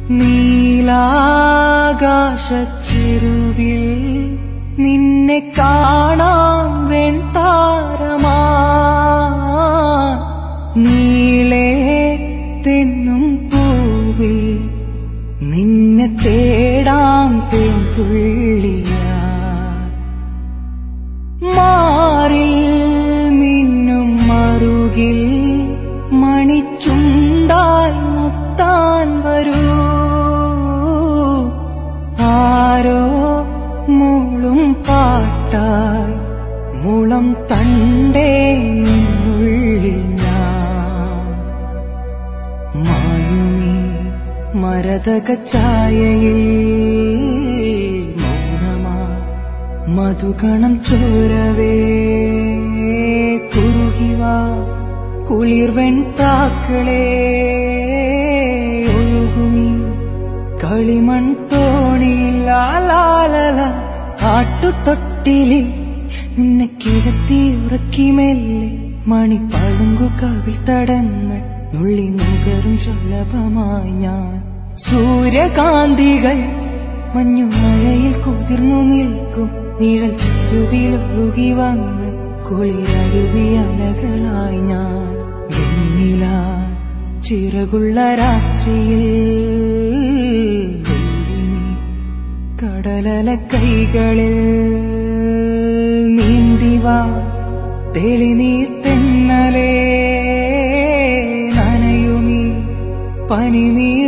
നീലാകാശച്ചെരുവിൽ നിന്നെ കാണാൻ വെൺതാരമാ നീളേ തെന്നും പൂവിൽ നിന്നെ തേടാം തേൻതുള്ളിയാ മാറിൽ മിന്നും മറുകിൽ മണിച്ചുണ്ടാൽ മുത്താൻ വരൂ ആരോ മൂളും പാട്ടാൽ മുളം തണ്ടേ നിന്നുള്ളിൽ ഞാൻ മായുമീ മരതക ഛായയിൽ മൗനമാ മധുകണം ചോരവേ കുറുകിവാ കുളിർവെൺ പ്രാക്കളേ ഒഴുകുമീ കളിമൺ തോണിയില്ലാലാലല ആട്ടുതൊട്ടിലിൽ നിന്നെ കിടത്തി ഉറക്കി മെല്ലെ മണിപ്പളുങ്കു കവിൾ തടങ്ങൾ നുള്ളി നുകരും സുലഭമായി ഞാൻ സൂര്യകാന്തികൾ മഞ്ഞുമഴയിൽ കുതിർന്നു നിൽക്കും നിഴൽ ചെരുവിലൊഴുകി വന്ന് കുളിരരുവി അലകളായി ഞാൻ വെണ്ണില ചിറകുള്ള രാത്രിയിൽ വെള്ളിനി കടലല കൈകളിൽ നീന്തിവാ തെളിനീർ തെന്നലേ നനയുമീ പനിനീർ